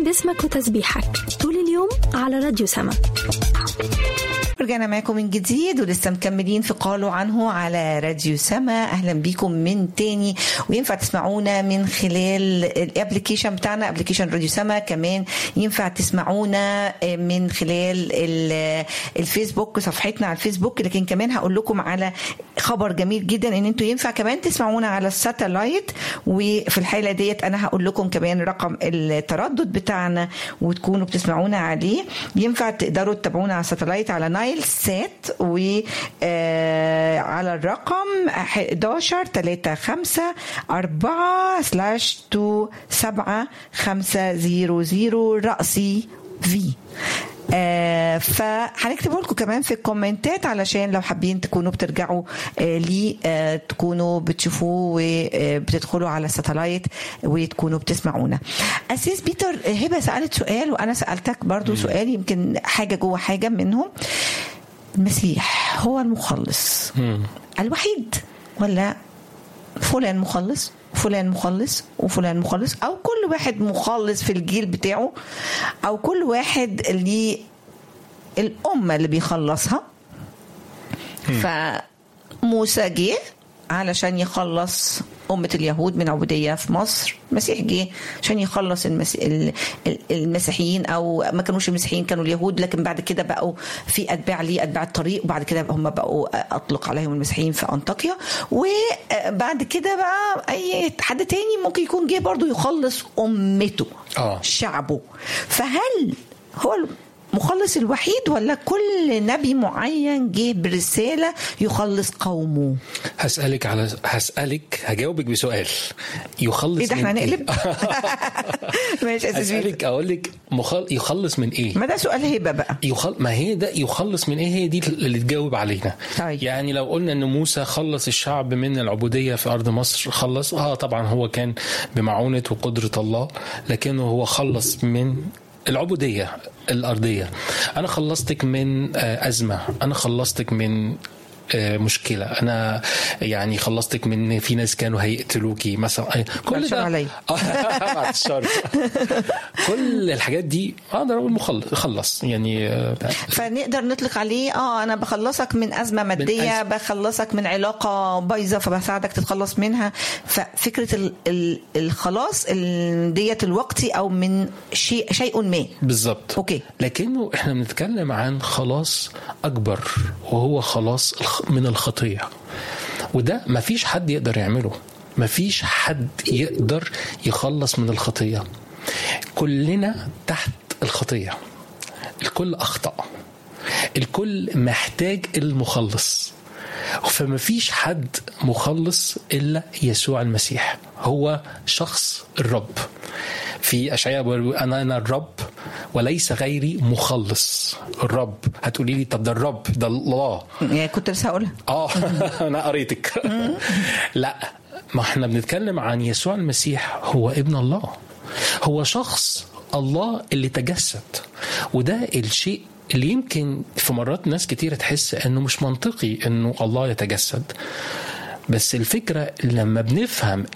اسمك وتسبيحك طول اليوم على راديو سما رجعنا معاكم من جديد ولسه مكملين في قالوا عنه على راديو سما اهلا بيكم من تاني وينفع تسمعونا من خلال الابلكيشن بتاعنا ابلكيشن راديو سما كمان ينفع تسمعونا من خلال الفيسبوك صفحتنا على الفيسبوك لكن كمان هقول لكم على خبر جميل جدا ان انتوا ينفع كمان تسمعونا على الساتلايت وفي الحاله ديت انا هقول لكم كمان رقم التردد بتاعنا وتكونوا بتسمعونا عليه ينفع تقدروا تتابعونا على الساتلايت على نايل سات و آه على الرقم 11 3 5 4 سلاش 2 7 5 0 0 رأسي في آه فهنكتبه لكم كمان في الكومنتات علشان لو حابين تكونوا بترجعوا آه لي آه تكونوا بتشوفوه وبتدخلوا على الساتلايت وتكونوا بتسمعونا اسيس بيتر هبه سالت سؤال وانا سالتك برضو سؤال يمكن حاجه جوه حاجه منهم المسيح هو المخلص مم. الوحيد ولا فلان مخلص فلان مخلص وفلان مخلص او كل واحد مخلص في الجيل بتاعه او كل واحد ليه الامه اللي بيخلصها فموسى جه علشان يخلص أمة اليهود من عبودية في مصر المسيح جه عشان يخلص المسي... ال- ال- المسيحيين أو ما كانوش المسيحيين كانوا اليهود لكن بعد كده بقوا في أتباع ليه أتباع الطريق وبعد كده هم بقوا أطلق عليهم المسيحيين في أنطاكيا وبعد كده بقى أي حد تاني ممكن يكون جه برضو يخلص أمته آه. شعبه فهل هو المخلص الوحيد ولا كل نبي معين جه برسالة يخلص قومه هسألك على هسألك هجاوبك بسؤال يخلص ايه ده احنا من هنقلب ماشي يا أستاذ بيتر. هسألك أقول لك مخل... يخلص من إيه؟ ما ده سؤال هبه بقى يخل... ما هي ده يخلص من ايه هي دي اللي تجاوب علينا طيب. يعني لو قلنا ان موسى خلص الشعب من العبوديه في ارض مصر خلص اه طبعا هو كان بمعونه وقدره الله لكنه هو خلص من العبوديه الارضيه انا خلصتك من آه، ازمه انا خلصتك من آه، مشكله انا يعني خلصتك من في ناس كانوا هيقتلوكي مثلا آه، كل معلش ده عليا. آه، بعد الشر كل الحاجات دي اقدر اقول مخلص خلص يعني آه، فنقدر نطلق عليه اه انا بخلصك من ازمه ماديه أزمة. بخلصك من علاقه بايظه فبساعدك تتخلص منها ففكره ال ال الخلاص ال- ديت الوقتي او من شيء شيء ما بالظبط أوكي. لكنه احنا بنتكلم عن خلاص اكبر وهو خلاص الخ- من الخطيه وده مفيش حد يقدر يعمله مفيش حد يقدر يخلص من الخطيه كلنا تحت الخطيه الكل اخطا الكل محتاج المخلص فمفيش حد مخلص الا يسوع المسيح هو شخص الرب في اشعياء بيقول انا انا الرب وليس غيري مخلص الرب هتقولي لي طب ده الرب ده الله يعني كنت لسه هقولها اه انا قريتك لا ما احنا بنتكلم عن يسوع المسيح هو ابن الله هو شخص الله اللي تجسد وده الشيء اللي يمكن في مرات ناس كتيرة تحس انه مش منطقي انه الله يتجسد بس الفكرة لما بنفهم